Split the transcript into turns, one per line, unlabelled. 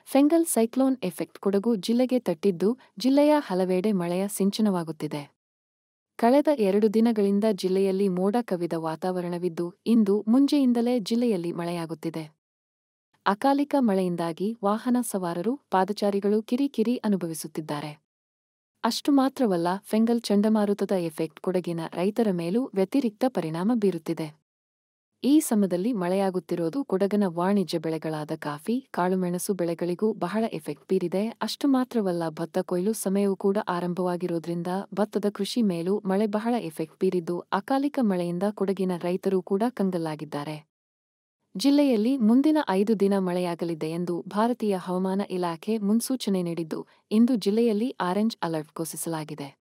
Fengal cyclone effect Kodagu ಜಿಲ್ಲೆಗೆ ತಟ್ಟಿದ್ದು ಜಿಲ್ಲೆಯ ಹಲವೆಡೆ ಮಳೆಯ ಸಿಂಚನವಾಗುತ್ತಿದೆ ಕಳೆದ ಎರಡು ದಿನಗಳಿಂದ ಜಿಲ್ಲೆಯಲ್ಲಿ ಮೋಡ ಕವಿದ ವಾತಾವರಣವಿದ್ದು ಇಂದು ಮುಂಜೆಯಿಂದಲೇ ಜಿಲ್ಲೆಯಲ್ಲಿ ಮಳೆಯಾಗುತ್ತಿದೆ ಅಕಾಲಿಕ ಮಳೆಯಿಂದಾಗಿ ವಾಹನ ಸವಾರರು ಪಾದಚಾರಿಗಳು ಕಿರಿಕಿರಿ ಅನುಭವಿಸುತ್ತಿದ್ದಾರೆ ಅಷ್ಟು ಮಾತ್ರವಲ್ಲ ಫೆಂಗಲ್ ಚಂಡಮಾರುತದ ಎಫೆಕ್ಟ್ ಕೊಡಗಿನ ರೈತರ ಮೇಲೂ ವ್ಯತಿರಿಕ್ತ ಪರಿಣಾಮ ಬೀರುತ್ತಿದೆ ಈ ಸಮಯದಲ್ಲಿ ಮಳೆಯಾಗುತ್ತಿರೋದು ಕೊಡಗನ ವಾಣಿಜ್ಯ ಬೆಳೆಗಳಾದ ಕಾಫಿ ಕಾಳುಮೆಣಸು ಬೆಳೆಗಳಿಗೂ ಬಹಳ ಎಫೆಕ್ಟ್ ಬೀರಿದೆ ಅಷ್ಟು ಮಾತ್ರವಲ್ಲ ಭತ್ತ ಕೊಯ್ಲು ಸಮಯವೂ ಕೂಡ ಆರಂಭವಾಗಿರೋದ್ರಿಂದ ಭತ್ತದ ಕೃಷಿ ಮೇಲೂ ಮಳೆ ಬಹಳ ಎಫೆಕ್ಟ್ ಬೀರಿದ್ದು ಅಕಾಲಿಕ ಮಳೆಯಿಂದ ಕೊಡಗಿನ ರೈತರು ಕೂಡ ಕಂಗಲ್ಲಾಗಿದ್ದಾರೆ ಜಿಲ್ಲೆಯಲ್ಲಿ ಮುಂದಿನ ಐದು ದಿನ ಮಳೆಯಾಗಲಿದೆ ಎಂದು ಭಾರತೀಯ ಹವಾಮಾನ ಇಲಾಖೆ ಮುನ್ಸೂಚನೆ ನೀಡಿದ್ದು ಇಂದು ಜಿಲ್ಲೆಯಲ್ಲಿ ಆರೆಂಜ್ ಅಲರ್ಟ್ ಘೋಷಿಸಲಾಗಿದೆ